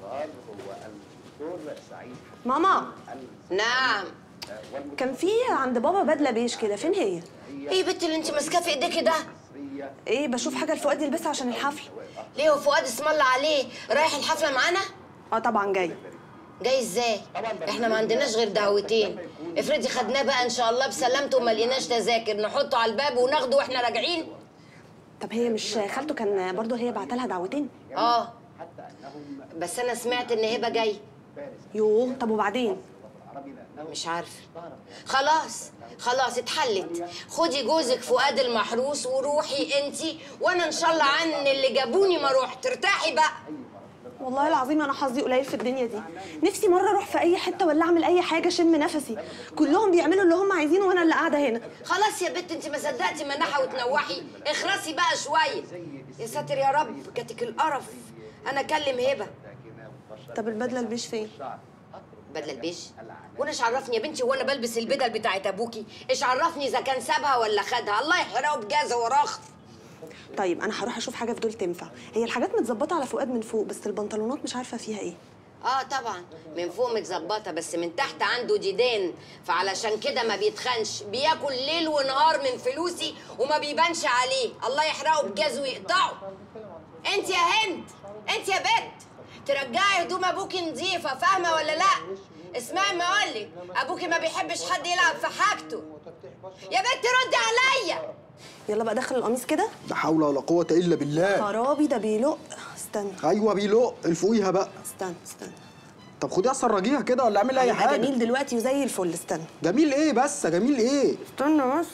ماما نعم كان في عند بابا بدله بيش كده فين هي ايه يا بنت اللي انت ماسكاه في ايديكي ده ايه بشوف حاجه لفؤاد يلبسها عشان الحفل ليه هو فؤاد اسم الله عليه رايح الحفله معانا اه طبعا جاي جاي ازاي احنا ما عندناش غير دعوتين افرضي خدناه بقى ان شاء الله بسلامته وما لقيناش تذاكر نحطه على الباب وناخده واحنا راجعين طب هي مش خالته كان برضه هي بعت لها دعوتين اه بس انا سمعت ان هبه جاي يوه طب وبعدين مش عارفه خلاص خلاص اتحلت خدي جوزك فؤاد المحروس وروحي انتي وانا ان شاء الله عن اللي جابوني ما اروح ترتاحي بقى والله العظيم انا حظي قليل في الدنيا دي نفسي مره اروح في اي حته ولا اعمل اي حاجه شم نفسي كلهم بيعملوا اللي هم عايزينه وانا اللي قاعده هنا خلاص يا بت انت ما صدقتي مناحه وتنوحي اخرسي بقى شويه يا ساتر يا رب جاتك القرف انا اكلم هبه طب البدله البيش فين بدله البيش وانا ايش عرفني يا بنتي وانا بلبس البدل بتاعت ابوكي ايش عرفني اذا كان سابها ولا خدها الله يحرقه بجازه وراخ طيب انا هروح اشوف حاجه في دول تنفع هي الحاجات متظبطه على فؤاد من فوق بس البنطلونات مش عارفه فيها ايه اه طبعا من فوق متظبطه بس من تحت عنده ديدان فعلشان كده ما بيتخنش بياكل ليل ونهار من فلوسي وما بيبانش عليه الله يحرقه بجاز ويقطعه انت يا هند انت يا بت ترجعي هدوم ابوكي نظيفه فاهمه ولا لا اسمعي ما اقولك ابوكي ما بيحبش حد يلعب في حاجته يا بت ردي عليا يلا بقى دخل القميص كده لا حول ولا قوة إلا بالله خرابي ده بيلق استنى أيوة بيلق الفوقيها بقى استنى استنى طب خديها سرجيها كده ولا اعملي أي هيبقى حاجة جميل دلوقتي وزي الفل استنى جميل إيه بس جميل إيه استنى بس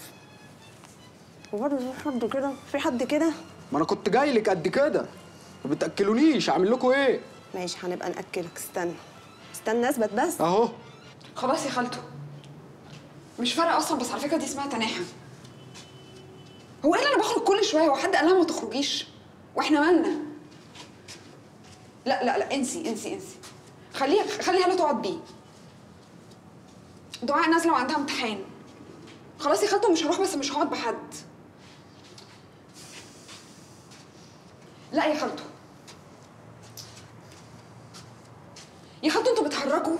وبرضه في حد كده في حد كده ما أنا كنت جاي لك قد كده ما بتأكلونيش أعمل لكم إيه ماشي هنبقى ناكلك استنى استنى اثبت بس أهو خلاص يا خالته مش فارقه اصلا بس على فكره دي اسمها تناحه هو ايه اللي انا بخرج كل شويه وحد قال لها ما تخرجيش واحنا مالنا لا لا لا انسي انسي انسي خليها خلي هلا تقعد بيه دعاء نازله وعندها امتحان خلاص يا خالته مش هروح بس مش هقعد بحد لا يا خالته يا خالته انتوا بتهرجوا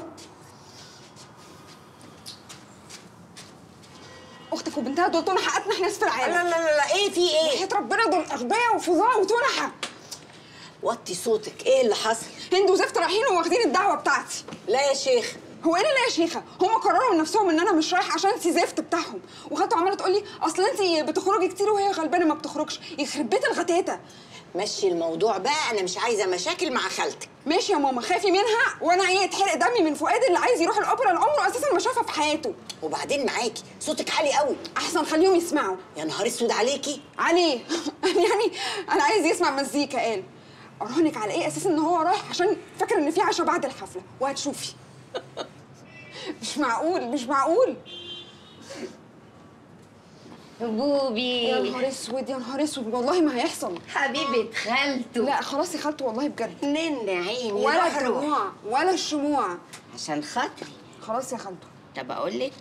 اختك وبنتها دول تنحى اتنح ناس في العالم لا لا لا لا ايه في ايه وحياة ربنا دول اغبياء وفظاع وتنحى وطي صوتك ايه اللي حصل هند وزفت رايحين وواخدين الدعوه بتاعتي لا يا شيخ هو ايه اللي لا يا شيخه هم قرروا من نفسهم ان انا مش رايح عشان انت زفت بتاعهم وخالته عماله تقول لي اصل انت بتخرجي كتير وهي غلبانه ما بتخرجش يخرب بيت الغتاتة مشي الموضوع بقى انا مش عايزه مشاكل مع خالتك ماشي يا ماما خافي منها وانا ايه يتحرق دمي من فؤاد اللي عايز يروح الاوبرا اللي عمره اساسا ما شافها في حياته وبعدين معاكي صوتك عالي قوي احسن خليهم يسمعوا يا نهار اسود عليكي عليه يعني انا عايز يسمع مزيكا قال اراهنك على ايه اساس ان هو رايح عشان فاكر ان في عشاء بعد الحفله وهتشوفي مش معقول مش معقول بوبي يا نهار اسود يا نهار اسود والله ما هيحصل حبيبه خالته لا خلاص يا خالته والله بجد نن عيني ولا روح روح الدموع ولا الشموع عشان خاطري خلاص يا خالته طب اقول لك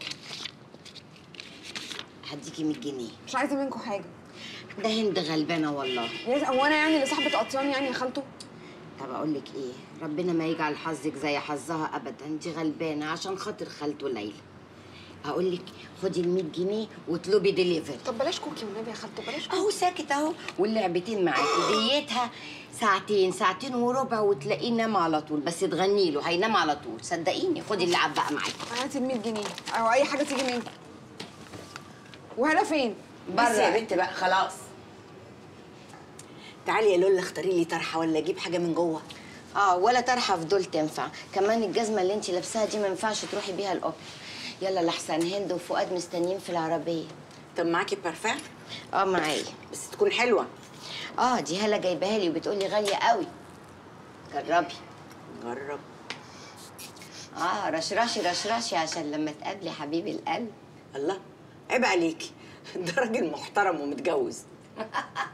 هديكي 100 جنيه مش عايزه منكم حاجه ده هند غلبانه والله يا- هو انا يعني اللي صاحبه قطيان يعني يا خالته طب اقول لك ايه ربنا ما يجعل حظك زي حظها ابدا دي غلبانه عشان خاطر خالته ليلى هقول لك خدي ال 100 جنيه واطلبي ديليفري طب بلاش كوكي والنبي يا خالته بلاش كوكي اهو ساكت اهو واللعبتين معاكي ديتها ساعتين ساعتين وربع وتلاقيه نام على طول بس تغني له هينام على طول صدقيني خدي اللعب بقى معاكي هاتي ال 100 جنيه او اي حاجه تيجي منكم وهلا فين بره يا بنت بقى خلاص تعالي يا لولا اختاري لي طرحه ولا اجيب حاجه من جوه اه ولا طرحه في دول تنفع كمان الجزمه اللي انت لابساها دي ما ينفعش تروحي بيها الاوبرا يلا لحسن هند وفؤاد مستنيين في العربيه طب معاكي بارفان اه معايا بس تكون حلوه اه دي هلا جايباها لي وبتقولي غاليه قوي جربي جرب اه رشرشي رشرشي عشان لما تقابلي حبيب القلب الله عيب عليكي ده راجل محترم ومتجوز